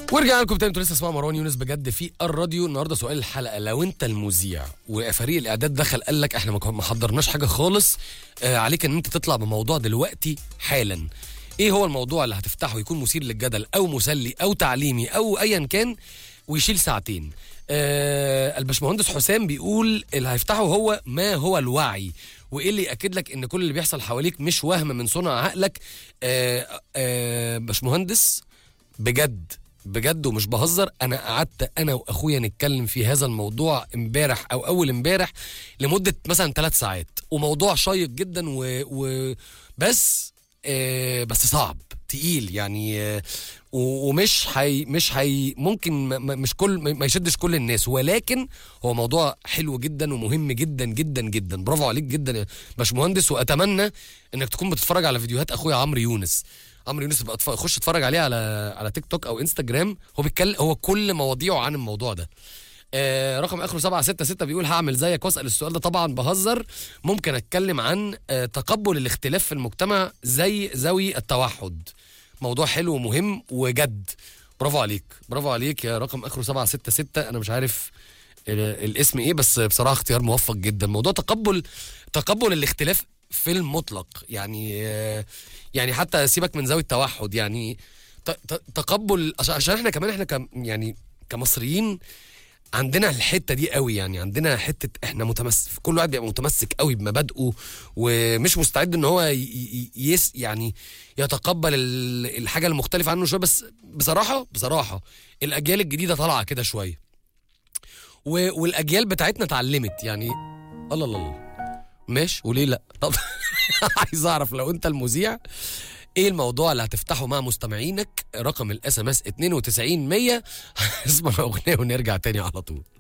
ورجعنا لكم تاني انتوا لسه اسمعوا مروان يونس بجد في الراديو النهارده سؤال الحلقه لو انت المذيع وفريق الاعداد دخل قال لك احنا ما ما حضرناش حاجه خالص آه عليك ان انت تطلع بموضوع دلوقتي حالا ايه هو الموضوع اللي هتفتحه يكون مثير للجدل او مسلي او تعليمي او ايا كان ويشيل ساعتين آه الباشمهندس حسام بيقول اللي هيفتحه هو ما هو الوعي وايه اللي ياكد لك ان كل اللي بيحصل حواليك مش وهم من صنع عقلك آه آه باشمهندس بجد بجد ومش بهزر انا قعدت انا واخويا نتكلم في هذا الموضوع امبارح او اول امبارح لمده مثلا ثلاث ساعات وموضوع شيق جدا و, و بس آه بس صعب تقيل يعني آه و- ومش هي مش هي ممكن ما- ما- مش كل ما ما يشدش كل الناس ولكن هو موضوع حلو جدا ومهم جدا جدا جدا برافو عليك جدا يا باشمهندس واتمنى انك تكون بتتفرج على فيديوهات اخويا عمرو يونس عمرو يونس بقى اتف- خش اتفرج عليه على على تيك توك او انستجرام هو بيتكلم هو كل مواضيعه عن الموضوع ده آه رقم اخره 766 بيقول هعمل زيك واسال السؤال ده طبعا بهزر ممكن اتكلم عن آه تقبل الاختلاف في المجتمع زي ذوي التوحد موضوع حلو ومهم وجد برافو عليك برافو عليك يا رقم اخره 766 انا مش عارف ال- الاسم ايه بس بصراحه اختيار موفق جدا موضوع تقبل تقبل الاختلاف في المطلق يعني آه، يعني حتى سيبك من ذوي التوحد يعني ت- ت- تقبل عشان- عشان احنا كمان احنا كم يعني كمصريين عندنا الحته دي قوي يعني عندنا حته احنا متمسك كل واحد بيبقى متمسك قوي بمبادئه ومش مستعد ان هو ي- ي- يس يعني يتقبل ال- الحاجه المختلفه عنه شويه بس بصراحه بصراحه الاجيال الجديده طالعه كده شويه و- والاجيال بتاعتنا اتعلمت يعني الله الله الله ماشي وليه لا طب عايز اعرف لو انت المذيع ايه الموضوع اللي هتفتحه مع مستمعينك رقم الاس ام اس 92 100 اسمع اغنيه ونرجع تاني على طول